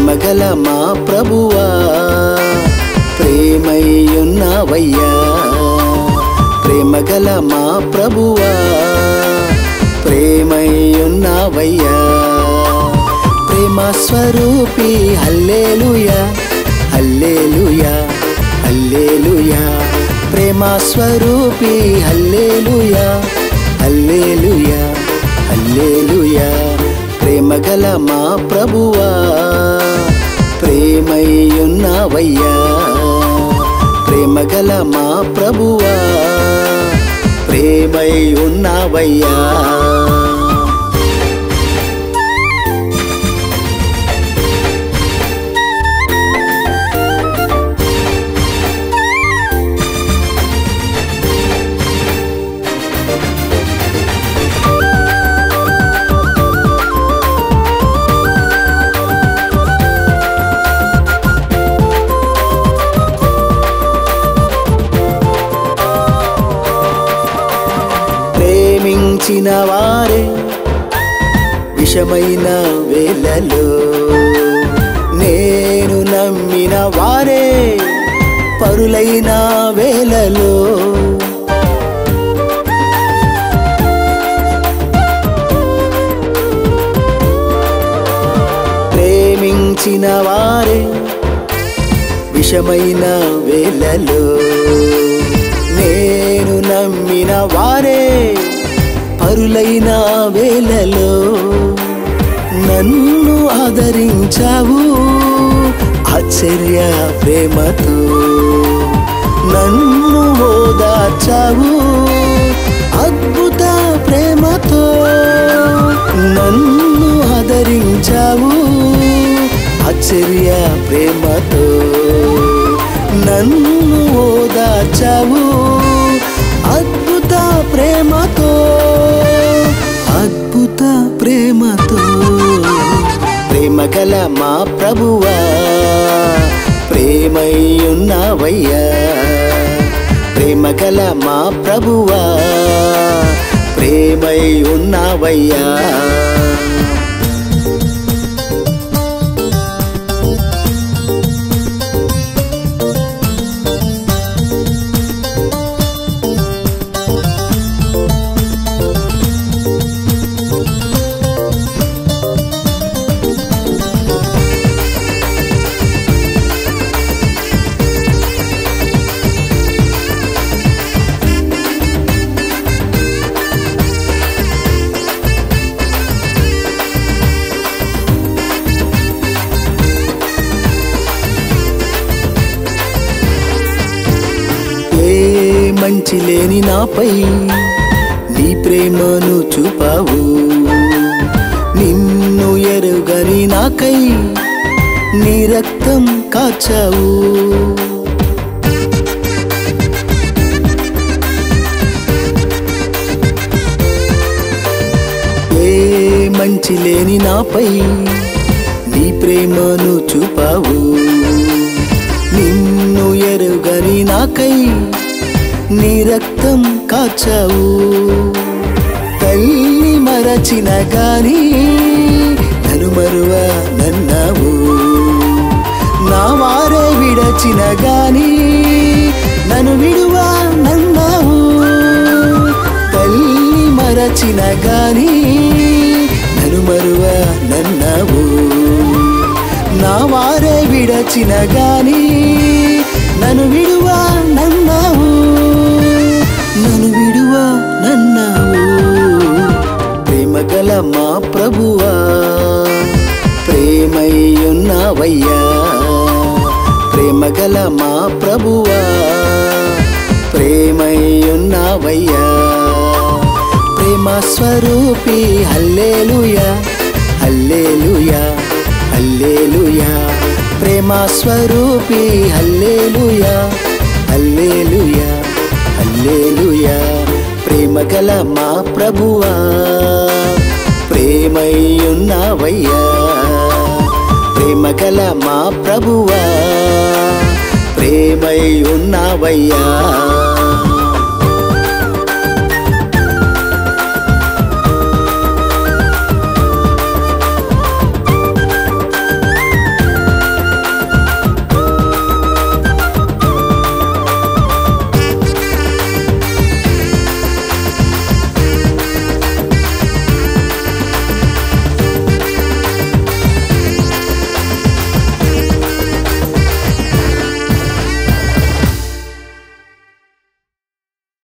ప్రేమగల మా ప్రభువా ప్రేమయ్యున్నావయ్యా ప్రేమగల మా ప్రభువా ప్రేమయ్యున్నావయ్యా ప్రేమ స్వరూపి హల్లేలుయా హల్లేలుయా హల్లేలుయా ప్రేమ స్వరూపి హల్లేలుయా హల్లేలుయా హల్లేలుయా ప్రేమగల మా ప్రభువా ప్రేమయ్యున్నావయ్యా ప్రేమగల మా ప్రభువా ప్రేమై ఉన్నావయ్యా ప్రేమించిన వారే విషమైన వేళలో నేను నమ్మిన వారే పరులైన వేళలో ప్రేమించిన వారే విషమైన వేళలో నేను నమ్మిన వారే పరులైన వేళలో నన్ను ఆదరించావు ఆశ్చర్య ప్రేమతో నన్ను ఓదార్చావు అద్భుత ప్రేమతో నన్ను ఆదరించావు ఆశ్చర్య ప్రేమతో నన్ను ఓదార్చావు అద్భుత ప్రేమతో అద్భుత ప్రేమతో ప్రేమగల మా ప్రభువా ప్రేమయ్యున్నావయ్యా ప్రేమగల మా ప్రభువా ప్రేమై ఉన్నావయ్యా ఏ మంచి లేని నాపై నీ ప్రేమను చూపావు నిన్ను ఎరుగని నాకై నీ రక్తం కాచావు ఏ మంచి లేని నాపై నీ ప్రేమను చూపావు నిన్ను ఎరుగని నాకై నీ రక్తం కాచావు తల్లి మరచిన గాని నన్ను మరువ నన్నావు నా వారే విడచిన గాని నన్ను విడువ నన్నావు తల్లి మరచిన గాని నన్ను మరువ నన్నావు నా వారే విడచిన గాని నన్ను విడువ నన్నావు నన్ను విడువ నన్నావు ప్రేమగల మా ప్రభువా ప్రేమయ్యున్నావయ్యా ప్రేమగల మా ప్రభువా ప్రేమయ్యున్నావయ్యా ప్రేమ స్వరూపి హల్లేలుయా హల్లేలుయా హల్లేలుయా ప్రేమ స్వరూపి హల్లేలుయా హల్లేలుయా హల్లేలుయా ప్రేమగల మా ప్రభువా ప్రేమయ్యున్నావయ్యా ప్రేమగల మా ప్రభువా ప్రేమై ఉన్నావయ్యా